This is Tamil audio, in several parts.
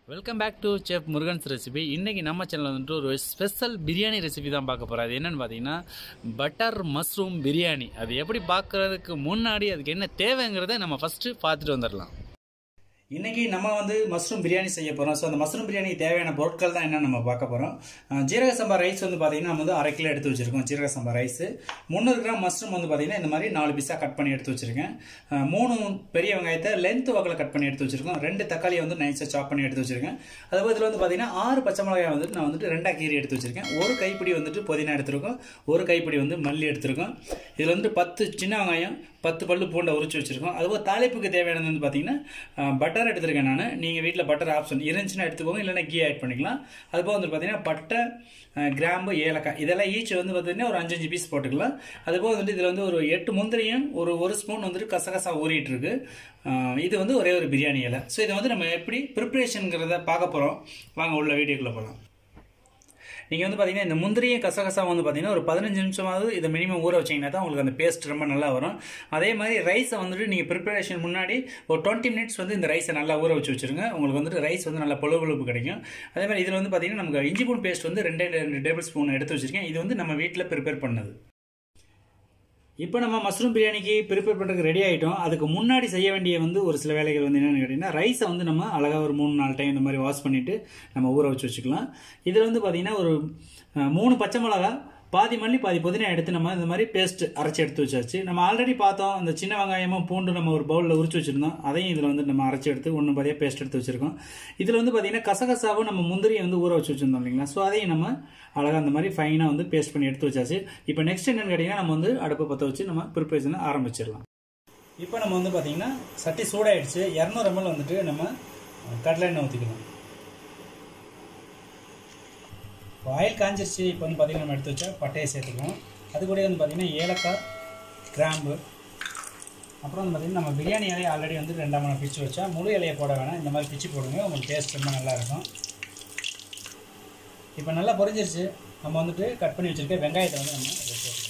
welcome back to chef Murugan's recipe இன்றைக்கி நம்ம சேனலில் வந்துட்டு ஒரு ஸ்பெஷல் பிரியாணி ரெசிபி தான் பார்க்க போகிறோம் அது என்னென்னு பார்த்தீங்கன்னா பட்டர் மஷ்ரூம் பிரியாணி அது எப்படி பார்க்குறதுக்கு முன்னாடி அதுக்கு என்ன தேவைங்கிறத நம்ம ஃபஸ்ட்டு பார்த்துட்டு வந்துடலாம் இன்னைக்கு நம்ம வந்து மஷ்ரூம் பிரியாணி செய்ய போகிறோம் ஸோ அந்த மஷ்ரூம் பிரியாணிக்கு தேவையான பொருட்கள் தான் என்ன நம்ம பார்க்க போகிறோம் ஜீரக சம்பா ரைஸ் வந்து பார்த்தீங்கன்னா நம்ம வந்து அரை கிலோ எடுத்து வச்சிருக்கோம் ஜீரக சம்பா ரைஸ் முந்நூறு கிராம் மஷ்ரூம் வந்து பார்த்தீங்கன்னா இந்த மாதிரி நாலு பீஸாக கட் பண்ணி எடுத்து வச்சிருக்கேன் அஹ் மூணு பெரிய வெங்காயத்தை லென்த் வகையில் கட் பண்ணி எடுத்து வச்சிருக்கோம் ரெண்டு தக்காளியை வந்து நைஸாக சாப் பண்ணி எடுத்து வச்சிருக்கேன் அதுபோல் இதில் வந்து பார்த்தீங்கன்னா ஆறு பச்சை மிளகாய் வந்துட்டு நான் வந்துட்டு ரெண்டா கீரி எடுத்து வச்சிருக்கேன் ஒரு கைப்பிடி வந்துட்டு புதினா எடுத்திருக்கோம் ஒரு கைப்பிடி வந்து மல்லி எடுத்திருக்கோம் இதில் வந்து பத்து சின்ன வெங்காயம் பத்து பல்லு பூண்டை உரிச்சு வச்சிருக்கோம் அதுபோல் தாளிப்புக்கு தேவையானது வந்து பார்த்தீங்கன்னா பட்டர் எடுத்திருக்கேன் நான் நீங்கள் வீட்டில் பட்டர் ஆப்ஷன் இருந்துச்சுன்னா எடுத்துக்கோங்க இல்லைன்னா கீ ஆட் பண்ணிக்கலாம் அதுபோல் வந்து பார்த்தீங்கன்னா பட்டை அஹ், கிராம்பு ஏலக்காய் இதெல்லாம் ஈச் வந்து பார்த்தீங்கன்னா ஒரு அஞ்சஞ்சு பீஸ் போட்டுக்கலாம் அதுபோல் வந்துட்டு இதில் வந்து ஒரு எட்டு முந்திரியும் ஒரு ஒரு ஸ்பூன் வந்துட்டு கசகசா ஊறிட்டு இருக்கு அஹ், இது வந்து ஒரே ஒரு பிரியாணி இலை ஸோ இதை வந்து நம்ம எப்படி ப்ரிப்ரேஷனுங்கிறத பார்க்க போகிறோம் வாங்க உள்ள வீடியோக்குள்ளே போகலாம் நீங்கள் வந்து பார்த்தீங்கன்னா இந்த முந்திரியும் கசகசா வந்து பார்த்தீங்கன்னா ஒரு பதினஞ்சு நிமிஷமாவது இதை மினிமம் ஊற வச்சிங்கன்னா தான் உங்களுக்கு அந்த பேஸ்ட் ரொம்ப நல்லா வரும் அதே மாதிரி ரைஸை வந்துட்டு நீங்கள் ப்ரிப்பரேஷன் முன்னாடி ஒரு டுவெண்ட்டி மினிட்ஸ் வந்து இந்த ரைஸை நல்லா ஊற வச்சு வச்சுருங்க உங்களுக்கு வந்துட்டு ரைஸ் வந்து நல்லா பொழு பொழுப்பு கிடைக்கும் அதே மாதிரி இதில் வந்து பார்த்தீங்கன்னா நமக்கு இஞ்சி பூன் பேஸ்ட் வந்து ரெண்டே ரெண்டு டேபிள் ஸ்பூன் எடுத்து வச்சிருக்கேன் இது வந்து நம்ம வீட்டில் ப்ரிப்பேர் பண்ணது இப்போ நம்ம மஷ்ரூம் பிரியாணிக்கு ப்ரிப்பேர் பண்ணுறதுக்கு ரெடி ஆகிட்டோம் அதுக்கு முன்னாடி செய்ய வேண்டிய வந்து ஒரு சில வேலைகள் வந்து என்னென்னு கேட்டிங்கன்னா ரைஸை வந்து நம்ம அழகாக ஒரு மூணு நாலு டைம் இந்த மாதிரி வாஷ் பண்ணிவிட்டு நம்ம ஊற வச்சு வச்சுக்கலாம் இதில் வந்து பார்த்திங்கன்னா ஒரு அஹ், மூணு பச்சை மிளகா பாதி மல்லி பாதி புதினா எடுத்து நம்ம இந்த மாதிரி பேஸ்ட் அரைச்சி எடுத்து வச்சாச்சு நம்ம ஆல்ரெடி பார்த்தோம் அந்த சின்ன வெங்காயமும் பூண்டு நம்ம ஒரு பவுலில் உரிச்சு வச்சிருந்தோம் அதையும் இதில் வந்து நம்ம அரைச்சி எடுத்து ஒன்று பாதியாக பேஸ்ட் எடுத்து வச்சிருக்கோம் இதில் வந்து பார்த்தீங்கன்னா கசகசாவும் நம்ம முந்திரியை வந்து ஊற வச்சு வச்சிருந்தோம் இல்லைங்களா ஸோ அதையும் நம்ம அழகாக அந்த மாதிரி ஃபைனாக வந்து பேஸ்ட் பண்ணி எடுத்து வச்சாச்சு இப்போ நெக்ஸ்ட் என்னன்னு கேட்டிங்கன்னா நம்ம வந்து அடுப்பை பற்ற வச்சு நம்ம ப்ரிப்பரேஷனை ஆரம்பிச்சிடலாம் இப்போ நம்ம வந்து பார்த்தீங்கன்னா சட்டி சூடாயிடுச்சு இரநூறு எம்எல் வந்துட்டு நம்ம கடலை எண்ணெய் ஊற்றிக்கலாம் இப்போ ஆயில் காஞ்சிருச்சு இப்போ வந்து பார்த்தீங்கன்னா நம்ம எடுத்து வச்சா பட்டையை சேர்த்துக்கலாம் அது கூட வந்து பார்த்தீங்கன்னா ஏலக்காய் கிராம்பு அப்புறம் வந்து பார்த்தீங்கன்னா நம்ம பிரியாணி இலையை ஆல்ரெடி வந்து ரெண்டாம் மணி பிச்சு வச்சா முழு இலையை போட வேணாம் இந்த மாதிரி பிச்சு போடுங்க உங்களுக்கு டேஸ்ட் ரொம்ப நல்லா இருக்கும் இப்போ நல்லா பொரிஞ்சிருச்சு நம்ம வந்துட்டு கட் பண்ணி வச்சிருக்க வெங்காயத்தை வந்து நம்ம இதில் சேர்த்துக்கலாம்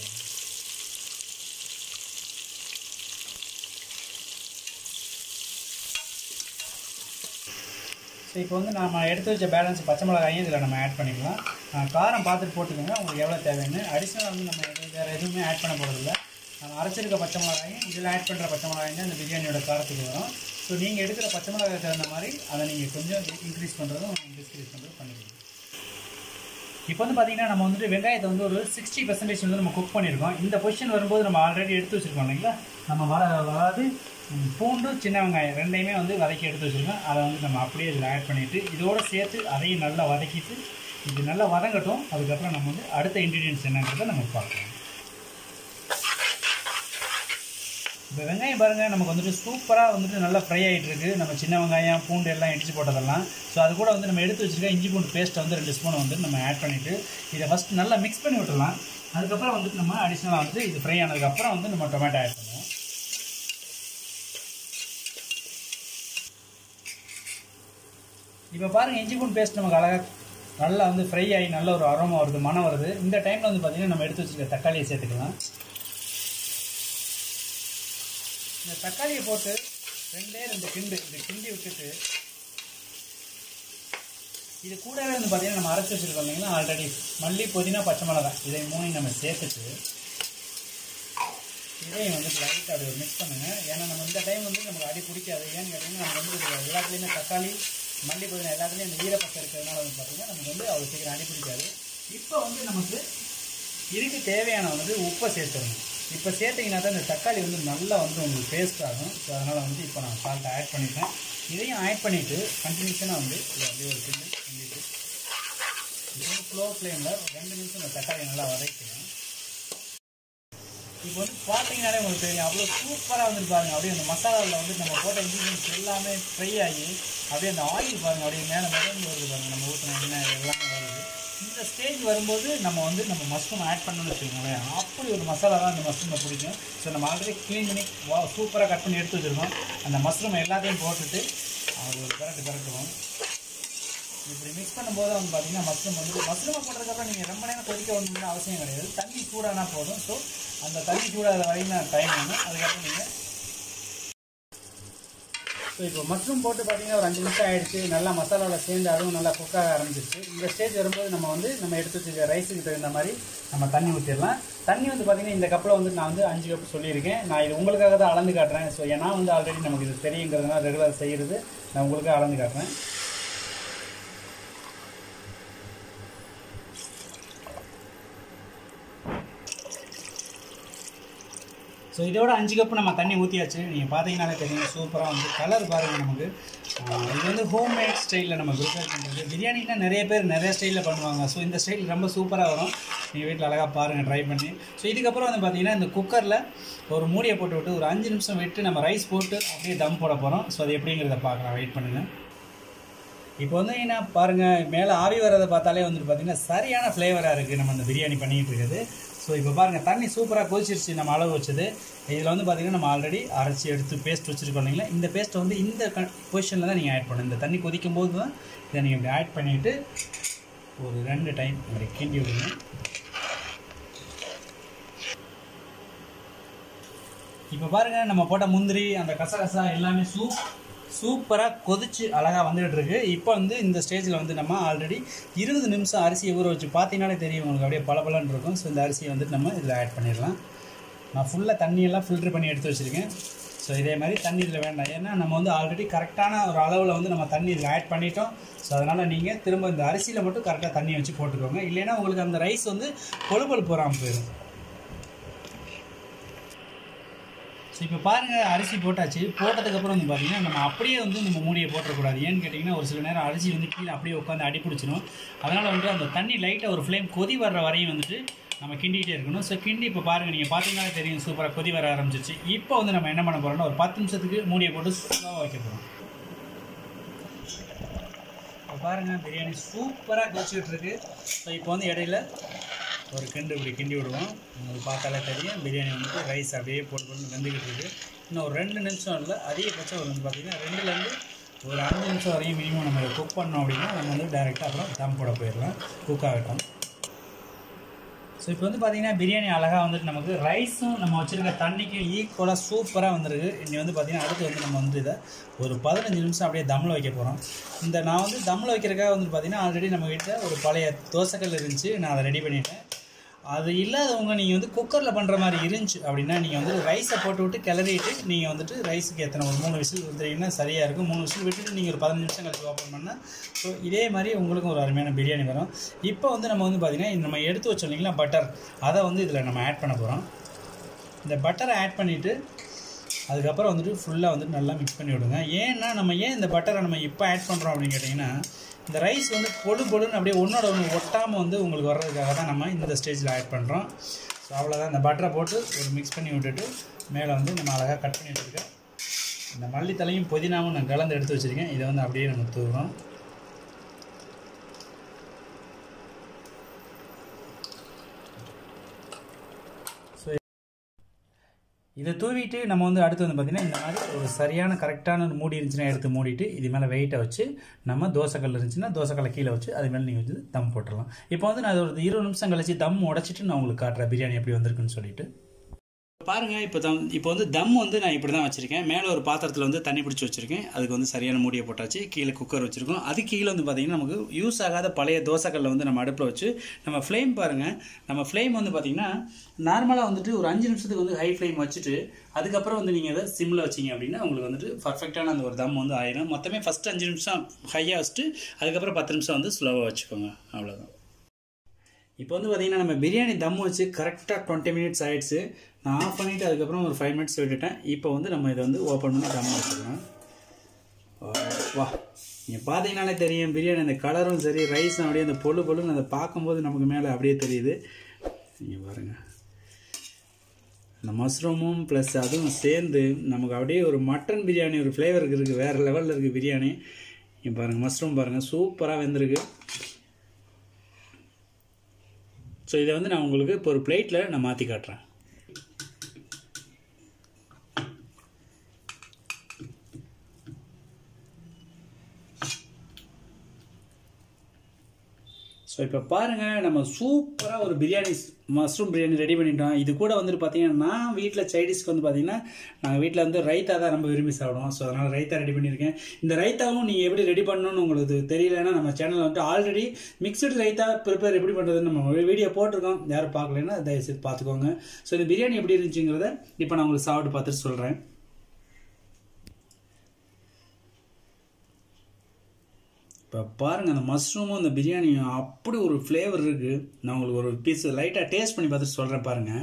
ஸோ இப்போ வந்து நம்ம எடுத்து வச்ச பேலன்ஸ் பச்சை மிளகாயும் இதில் நம்ம ஆட் பண்ணிக்கலாம் ஆஹ் காரம் பார்த்துட்டு போட்டுக்கோங்க உங்களுக்கு எவ்வளோ தேவைன்னு அடிஷனல் வந்து நம்ம எதுவும் வேறு எதுவுமே ஆட் பண்ண போகிறதில்ல நம்ம அரைச்சிருக்க பச்சை மிளகாயும் இதில் ஆட் பண்ணுற பச்சை மிளகாயும் தான் இந்த பிரியாணியோட காரத்துக்கு வரும் ஸோ நீங்கள் எடுக்கிற பச்சை மிளகாய் தகுந்த மாதிரி அதை நீங்கள் கொஞ்சம் இன்க்ரீஸ் பண்ணுறதும் டிஸ்க்ரீஸ் பண்ணுறதும் பண்ணிக்கலாம் இப்போ வந்து பார்த்தீங்கன்னா நம்ம வந்துட்டு வெங்காயத்தை வந்து ஒரு சிக்ஸ்டி பர்சன்டேஜ் வந்து நம்ம குக் பண்ணியிருக்கோம் இந்த பொசிஷன் வரும்போது நம்ம ஆல்ரெடி எடுத்து வச்சிருக்கோம் இல்லைங்களா நம்ம வர அதாவது ம், பூண்டு சின்ன வெங்காயம் ரெண்டையுமே வந்து வதக்கி எடுத்து வச்சிருக்கோம் அதை வந்து நம்ம அப்படியே இதில் ஆட் பண்ணிவிட்டு இதோட சேர்த்து அதையும் நல்லா வதக்கிட்டு இது நல்லா வதங்கட்டும் அதுக்கப்புறம் நம்ம வந்து அடுத்த இன்க்ரீடியன்ஸ் என்னன்றதை நம்ம பார்க்கலாம் இப்போ வெங்காயம் பாருங்கள் நமக்கு வந்துட்டு சூப்பராக வந்துட்டு நல்லா ஃப்ரை ஆகிட்டு இருக்கு நம்ம சின்ன வெங்காயம் பூண்டு எல்லாம் இடிச்சு போட்டதெல்லாம் ஸோ அது கூட வந்து நம்ம எடுத்து வச்சிருக்க இஞ்சி பூண்டு பேஸ்ட்டை வந்து ரெண்டு ஸ்பூன் வந்து நம்ம ஆட் பண்ணிவிட்டு இதை ஃபஸ்ட் நல்லா மிக்ஸ் பண்ணி விட்டுறலாம் அதுக்கப்புறம் வந்துட்டு நம்ம அடிஷ்னலாக வந்து இது ஃப்ரை ஆனதுக்கப்புறம் வந்து நம்ம டொமேட்டோ ஆட் பண்ணுவோம் இப்போ பாருங்கள் இஞ்சி பூண்டு பேஸ்ட் நமக்கு அழகாக நல்லா வந்து ஃப்ரை ஆகி நல்ல ஒரு அரோமா வருது மனம் வருது இந்த டைமில் வந்து பார்த்திங்கன்னா நம்ம எடுத்து வச்சிருக்க தக்காளியை சேர்த்துக்கலாம் இந்த தக்காளியை போட்டு ரெண்டே ரெண்டு கிண்டு இது கிண்டி விட்டுட்டு இது கூடவே வந்து பார்த்தீங்கன்னா நம்ம அரைச்சி வச்சிருக்கோம் இல்லைங்களா ஆல்ரெடி மல்லி புதினா பச்சை மிளகாய் இதை மூணையும் நம்ம சேர்த்துட்டு இதையும் வந்து லைட்டாக அப்படி மிக்ஸ் பண்ணுங்க ஏன்னா நம்ம இந்த டைம் வந்து நமக்கு அடி பிடிக்காது ஏன்னு கேட்டிங்கன்னா நம்ம வந்து இதுல எல்லாத்துலேயுமே தக்காளி மல்லி புதினா எல்லாத்துலேயும் இந்த ஈரப்பசம் இருக்கிறதுனால வந்து பார்த்தீங்கன்னா நமக்கு வந்து அவ்வளோ சீக்கிரம் அடி பிடிக்காது இப்போ வந்து நமக்கு இதுக்கு தேவையான வந்து உப்பை சேர்த்துடணும் இப்போ சேர்த்திங்கன்னா தான் இந்த தக்காளி வந்து நல்லா வந்து உங்களுக்கு டேஸ்ட் ஆகும் ஸோ அதனால் வந்து இப்போ நான் சால்ட்டை ஆட் பண்ணிட்டேன் இதையும் ஆட் பண்ணிவிட்டு கண்டினியூஷனாக வந்து இதை அப்படியே ஒரு கிண்டு கிண்டிட்டு இது ஸ்லோ ஃப்ளேமில் ரெண்டு நிமிஷம் இந்த தக்காளி நல்லா வதக்கலாம் இப்போ வந்து பார்த்தீங்கன்னாலே உங்களுக்கு தெரியும் அவ்வளோ சூப்பராக வந்து பாருங்க அப்படியே அந்த மசாலாவில் வந்து நம்ம போட்ட இன்க்ரீடியன்ஸ் எல்லாமே ஃப்ரை ஆகி அப்படியே அந்த ஆயில் பாருங்க அப்படியே மேலே மிதந்து வருது பாருங்க நம்ம ஊற்றின எண்ணெய் எல்லாமே வருது இந்த ஸ்டேஜ் வரும்போது நம்ம வந்து நம்ம மஷ்ரூம் ஆட் பண்ணணும்னு வச்சுக்கோங்களேன் அப்படி ஒரு மசாலா தான் அந்த மஷ்ரூமை பிடிக்கும் ஸோ நம்ம ஆல்ரெடி க்ளீன் பண்ணி வா சூப்பராக கட் பண்ணி எடுத்து வச்சுருக்கோம் அந்த மஷ்ரூம் எல்லாத்தையும் போட்டுட்டு அது ஒரு கரெக்ட் கரெக்டுவோம் இப்படி மிக்ஸ் பண்ணும்போது வந்து பார்த்தீங்கன்னா மஷ்ரூம் வந்து மஷ்ரூமை போட்டதுக்கப்புறம் நீங்கள் ரொம்ப நேரம் கொதிக்க வேணும்னு அவசியம் கிடையாது தண்ணி சூடானா போதும் ஸோ அந்த தண்ணி சூடாகிற வரைக்கும் தான் டைம் வேணும் அதுக்கப்புறம் நீங்கள் ஸோ இப்போ மஷ்ரூம் போட்டு பார்த்தீங்கன்னா ஒரு அஞ்சு நிமிஷம் ஆயிடுச்சு நல்லா மசாலாவில் சேர்ந்து அதுவும் நல்லா குக் ஆக ஆரம்பிச்சிருச்சு இந்த ஸ்டேஜ் வரும்போது நம்ம வந்து நம்ம எடுத்து வச்சுக்க ரைஸுக்கு தகுந்த மாதிரி நம்ம தண்ணி ஊற்றிடலாம் தண்ணி வந்து பார்த்தீங்கன்னா இந்த கப்பில் வந்து நான் வந்து அஞ்சு கப் சொல்லியிருக்கேன் நான் இது உங்களுக்காக தான் அளந்து காட்டுறேன் ஸோ ஏன்னா வந்து ஆல்ரெடி நமக்கு இது தெரியுங்கிறதுனால ரெகுலர் செய்கிறது நான் உங்களுக்காக அளந்து காட்டுறேன் ஸோ இதோட அஞ்சு கப்பு நம்ம தண்ணி ஊற்றியாச்சு நீங்கள் பார்த்தீங்கன்னாலே தெரியும் சூப்பராக வந்து கலர் பாருங்கள் நமக்கு ஆஹ் இது வந்து ஹோம்மேட் ஸ்டைலில் நம்ம ப்ரிப்பேர் பண்ணுறது பிரியாணினா நிறைய பேர் நிறைய ஸ்டைலில் பண்ணுவாங்க ஸோ இந்த ஸ்டைல் ரொம்ப சூப்பராக வரும் நீங்கள் வீட்டில் அழகாக பாருங்கள் ட்ரை பண்ணி ஸோ இதுக்கப்புறம் வந்து பார்த்தீங்கன்னா இந்த குக்கரில் ஒரு மூடியை போட்டு விட்டு ஒரு அஞ்சு நிமிஷம் விட்டு நம்ம ரைஸ் போட்டு அப்படியே தம் போட போகிறோம் ஸோ அது எப்படிங்கிறத பார்க்கலாம் வெயிட் பண்ணுங்கள் இப்போ வந்து என்ன பாருங்கள் மேலே ஆவி வர்றதை பார்த்தாலே வந்துட்டு பார்த்தீங்கன்னா சரியான ஃப்ளேவராக இருக்குது நம்ம இந்த பிரியாணி பண்ணிகிட்டு இருக்குது ஸோ இப்போ பாருங்கள் தண்ணி சூப்பராக கொதிச்சிருச்சு நம்ம அளவு வச்சது இதில் வந்து பார்த்தீங்கன்னா நம்ம ஆல்ரெடி அரைச்சி எடுத்து பேஸ்ட் வச்சுருக்கோம் இல்லைங்களா இந்த பேஸ்ட்டை வந்து இந்த பொசிஷனில் தான் நீங்கள் ஆட் பண்ணணும் இந்த தண்ணி கொதிக்கும் போது தான் இதை நீங்கள் இப்படி ஆட் பண்ணிவிட்டு ஒரு ரெண்டு டைம் இப்படி கிண்டி விடுங்க இப்போ பாருங்க நம்ம போட்ட முந்திரி அந்த கசகசா எல்லாமே சூப் சூப்பராக கொதிச்சு அழகாக வந்துகிட்டு இருக்கு இப்போ வந்து இந்த ஸ்டேஜில் வந்து நம்ம ஆல்ரெடி இருபது நிமிஷம் அரிசியை ஊற வச்சு பார்த்தீங்கன்னாலே தெரியும் உங்களுக்கு அப்படியே பளபளன்னு இருக்கும் ஸோ இந்த அரிசியை வந்துட்டு நம்ம இதில் ஆட் பண்ணிடலாம் நான் ஃபுல்லாக தண்ணியெல்லாம் ஃபில்ட்ரு பண்ணி எடுத்து வச்சுருக்கேன் ஸோ இதே மாதிரி தண்ணி இதில் வேண்டாம் ஏன்னா நம்ம வந்து ஆல்ரெடி கரெக்டான ஒரு அளவில் வந்து நம்ம தண்ணி இதில் ஆட் பண்ணிட்டோம் ஸோ அதனால் நீங்கள் திரும்ப இந்த அரிசியில் மட்டும் கரெக்டாக தண்ணி வச்சு போட்டுக்கோங்க இல்லைன்னா உங்களுக்கு அந்த ரைஸ் வந்து கொழு கொழுப்பு வராமல் போயிடும் ஸோ இப்போ பாருங்கள் அரிசி போட்டாச்சு போட்டதுக்கப்புறம் வந்து பார்த்தீங்கன்னா நம்ம அப்படியே வந்து நம்ம மூடியை போட்டுறக்கூடாது ஏன்னு கேட்டிங்கன்னா ஒரு சில நேரம் அரிசி வந்து கீழே அப்படியே உட்காந்து அடி பிடிச்சிடும் அதனால் வந்துட்டு அந்த தண்ணி லைட்டாக ஒரு ஃப்ளேம் கொதி வர்ற வரையும் வந்துட்டு நம்ம கிண்டிகிட்டே இருக்கணும் ஸோ கிண்டி இப்போ பாருங்கள் நீங்கள் பார்த்தீங்கன்னா தெரியும் சூப்பராக கொதி வர ஆரம்பிச்சிச்சு இப்போ வந்து நம்ம என்ன பண்ண போகிறோம்னா ஒரு பத்து நிமிஷத்துக்கு மூடியை போட்டு ஸ்லோவாக வைக்க போகிறோம் இப்போ பாருங்கள் பிரியாணி சூப்பராக கொதிச்சுட்டு இருக்கு ஸோ இப்போ வந்து இடையில ஒரு கிண்டு இப்படி கிண்டி விடுவோம் உங்களுக்கு பார்த்தாலே தெரியும் பிரியாணி வந்துட்டு ரைஸ் அப்படியே போட்டு போட்டு வெந்துக்கிட்டு இருக்கு இன்னும் ஒரு ரெண்டு நிமிஷம் இல்லை அதிகபட்சம் ஒரு வந்து பார்த்தீங்கன்னா ரெண்டுலேருந்து ஒரு அஞ்சு நிமிஷம் வரையும் மினிமம் நம்ம குக் பண்ணோம் அப்படின்னா நம்ம வந்து டேரெக்டாக அப்புறம் தம் போட போயிடலாம் குக் ஆகட்டும் ஸோ இப்போ வந்து பார்த்தீங்கன்னா பிரியாணி அழகாக வந்துட்டு நமக்கு ரைஸும் நம்ம வச்சுருக்க தண்ணிக்கும் ஈக்குவலாக சூப்பராக வந்துருக்கு இனி வந்து பார்த்தீங்கன்னா அடுத்து வந்து நம்ம வந்து இதை ஒரு பதினஞ்சு நிமிஷம் அப்படியே தம்மில் வைக்க போகிறோம் இந்த நான் வந்து தம்மில் வைக்கிறதுக்காக வந்து பார்த்தீங்கன்னா ஆல்ரெடி நம்ம வீட்டில் ஒரு பழைய தோசைக்கல் இருந்துச்சு நான் அதை ரெடி பண்ணிட்டேன் அது இல்லாதவங்க நீங்கள் வந்து குக்கரில் பண்ணுற மாதிரி இருந்துச்சு அப்படின்னா நீங்கள் வந்து ரைஸை போட்டு விட்டு கிளறிட்டு நீங்கள் வந்துட்டு ரைஸுக்கு எத்தனை ஒரு மூணு விசில் ஊற்றுறீங்கன்னா சரியாக இருக்கும் மூணு விசில் விட்டுட்டு நீங்கள் ஒரு பதினஞ்சு நிமிஷம் கழிச்சு ஓப்பன் பண்ணால் ஸோ இதே மாதிரி உங்களுக்கும் ஒரு அருமையான பிரியாணி வரும் இப்போ வந்து நம்ம வந்து பார்த்திங்கன்னா இந்த நம்ம எடுத்து வச்சோம் இல்லைங்களா பட்டர் அதை வந்து இதில் நம்ம ஆட் பண்ண போகிறோம் இந்த பட்டரை ஆட் பண்ணிவிட்டு அதுக்கப்புறம் வந்துட்டு ஃபுல்லாக வந்துட்டு நல்லா மிக்ஸ் பண்ணி விடுங்க ஏன்னா நம்ம ஏன் இந்த பட்டரை நம்ம இப்போ ஆட் பண்ணுறோம் அப்படின்னு கேட்டிங்கன்னா இந்த ரைஸ் வந்து பொழு பொழுன்னு அப்படியே ஒன்றோட ஒன்று ஒட்டாமல் வந்து உங்களுக்கு வர்றதுக்காக தான் நம்ம இந்த ஸ்டேஜில் ஆட் பண்ணுறோம் ஸோ அவ்வளோதான் இந்த பட்டரை போட்டு ஒரு மிக்ஸ் பண்ணி விட்டுட்டு மேலே வந்து நம்ம அழகாக கட் பண்ணி வச்சுருக்கேன் இந்த மல்லித்தலையும் புதினாவும் நான் கலந்து எடுத்து வச்சுருக்கேன் இதை வந்து அப்படியே நம்ம தூவுறோம் இதை தூவிட்டு நம்ம வந்து அடுத்து வந்து பார்த்திங்கன்னா இந்த மாதிரி ஒரு சரியான கரெக்டான ஒரு மூடி இருந்துச்சுன்னா எடுத்து மூடிட்டு இது மேலே வெயிட்டை வச்சு நம்ம தோசைக்கல் இருந்துச்சுன்னா தோசைக்கல்லை கீழே வச்சு அது மேலே நீங்கள் வச்சு தம் போட்டுடலாம் இப்போ வந்து நான் ஒரு இருபது நிமிஷம் கழிச்சு தம் உடச்சிட்டு நான் உங்களுக்கு காட்டுறேன் பிரியாணி எப்படி வந்திருக்குன்னு சொல்லிட்டு பாருங்க இப்போ தம் இப்போ வந்து தம் வந்து நான் இப்படி தான் வச்சுருக்கேன் மேலே ஒரு பாத்திரத்தில் வந்து தண்ணி பிடிச்சி வச்சுருக்கேன் அதுக்கு வந்து சரியான மூடியை போட்டாச்சு கீழே குக்கர் வச்சுருக்கோம் அது கீழே வந்து பார்த்திங்கன்னா நமக்கு யூஸ் ஆகாத பழைய தோசைக்கல்லை வந்து நம்ம அடுப்பில் வச்சு நம்ம ஃப்ளேம் பாருங்கள் நம்ம ஃப்ளேம் வந்து பார்த்திங்கன்னா நார்மலாக வந்துட்டு ஒரு அஞ்சு நிமிஷத்துக்கு வந்து ஹை ஃப்ளேம் வச்சுட்டு அதுக்கப்புறம் வந்து நீங்கள் அதை சிம்மில் வச்சிங்க அப்படின்னா உங்களுக்கு வந்துட்டு பர்ஃபெக்டான அந்த ஒரு தம் வந்து ஆயிரும் மொத்தமே ஃபஸ்ட்டு அஞ்சு நிமிஷம் ஹையாக வச்சுட்டு அதுக்கப்புறம் பத்து நிமிஷம் வந்து ஸ்லோவாக வச்சுக்கோங்க அவ்வளோதான் இப்போ வந்து பார்த்தீங்கன்னா நம்ம பிரியாணி தம் வச்சு கரெக்டாக டுவெண்ட்டி மினிட்ஸ் ஆயிடுச்சு நான் ஆஃப் பண்ணிவிட்டு அதுக்கப்புறம் ஒரு ஃபைவ் மினிட்ஸ் விட்டுட்டேன் இப்போ வந்து நம்ம இதை வந்து ஓப்பன் பண்ணி தம் வச்சுக்கலாம் வா நீங்கள் பார்த்தீங்கனாலே தெரியும் பிரியாணி அந்த கலரும் சரி ரைஸும் அப்படியே அந்த பொழு பொழுன்னு அதை பார்க்கும்போது நமக்கு மேலே அப்படியே தெரியுது நீங்கள் பாருங்கள் இந்த மஷ்ரூமும் ப்ளஸ் அதுவும் சேர்ந்து நமக்கு அப்படியே ஒரு மட்டன் பிரியாணி ஒரு ஃப்ளேவருக்கு இருக்குது வேறு லெவலில் இருக்குது பிரியாணி இங்கே பாருங்கள் மஷ்ரூம் பாருங்கள் சூப்பராக வெந்திருக்கு ஸோ இதை வந்து நான் உங்களுக்கு இப்போ ஒரு பிளேட்டில் நான் மாற்றி காட்டுறேன் ஸோ ஸோ இப்போ பாருங்கள் நம்ம சூப்பராக ஒரு பிரியாணி மஷ்ரூம் பிரியாணி ரெடி பண்ணிட்டோம் இது கூட வந்துட்டு பார்த்தீங்கன்னா நான் வீட்டில் சைடிஷ்க்கு வந்து பார்த்தீங்கன்னா நாங்கள் வீட்டில் வந்து ரைத்தா தான் ரொம்ப விரும்பி சாப்பிடுவோம் ஸோ அதனால் ரைத்தா ரெடி பண்ணியிருக்கேன் இந்த ரைத்தாவும் நீங்கள் எப்படி ரெடி பண்ணணும்னு உங்களுக்கு தெரியலன்னா நம்ம சேனலில் வந்துட்டு ஆல்ரெடி மிக்சடு ரைத்தா ப்ரிப்பேர் எப்படி பண்ணுறதுன்னு நம்ம வீடியோ போட்டிருக்கோம் யாரும் பார்க்கலன்னா தயவுசெய்து பார்த்துக்கோங்க ஸோ இந்த பிரியாணி எப்படி இருந்துச்சுங்கிறத இப்போ நான் உங்களுக்கு சாப்பிட்டு பார்த்துட்டு சொல்கிறேன் இப்போ பாருங்கள் அந்த மஷ்ரூமும் அந்த பிரியாணியும் அப்படி ஒரு ஃப்ளேவர் இருக்குது நான் உங்களுக்கு ஒரு பீஸ் லைட்டாக டேஸ்ட் பண்ணி பார்த்துட்டு சொல்கிறேன் பாருங்கள்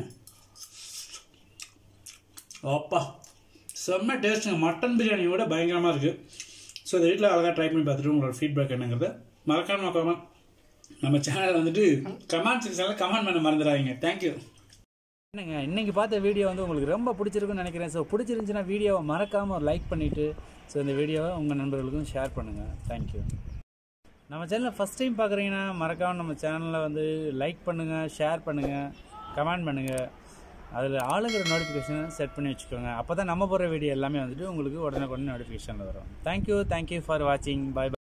அப்பா செம்ம டேஸ்ட்டுங்க மட்டன் பிரியாணியோட பயங்கரமாக இருக்குது ஸோ இந்த வீட்டில் அழகாக ட்ரை பண்ணி பார்த்துட்டு உங்களோட ஃபீட்பேக் என்னங்கிறத மறக்காம மறக்காம நம்ம சேனல் வந்துட்டு கமெண்ட் செக்ஷனில் கமெண்ட் பண்ண மறந்துடாதீங்க தேங்க்யூ என்னங்க இன்னைக்கு பார்த்த வீடியோ வந்து உங்களுக்கு ரொம்ப பிடிச்சிருக்குன்னு நினைக்கிறேன் ஸோ பிடிச்சிருந்துச்சுன்னா வீடியோவை மறக்காமல் ஒரு லைக் பண்ணிவிட்டு ஸோ இந்த வீடியோவை உங்கள் நண்பர்களுக்கும் ஷேர் பண்ணுங்கள் தேங்க்யூ நம்ம சேனலை ஃபஸ்ட் டைம் பார்க்குறீங்கன்னா மறக்காமல் நம்ம சேனலில் வந்து லைக் பண்ணுங்கள் ஷேர் பண்ணுங்கள் கமெண்ட் பண்ணுங்கள் அதில் ஆளுங்கிற நோட்டிஃபிகேஷனை செட் பண்ணி வச்சுக்கோங்க அப்போ தான் நம்ம போகிற வீடியோ எல்லாமே வந்துட்டு உங்களுக்கு உடனே உடனே நோட்டிஃபிகேஷனில் வரும் தேங்க்யூ தேங்க்யூ ஃபார் வாட்சிங் பை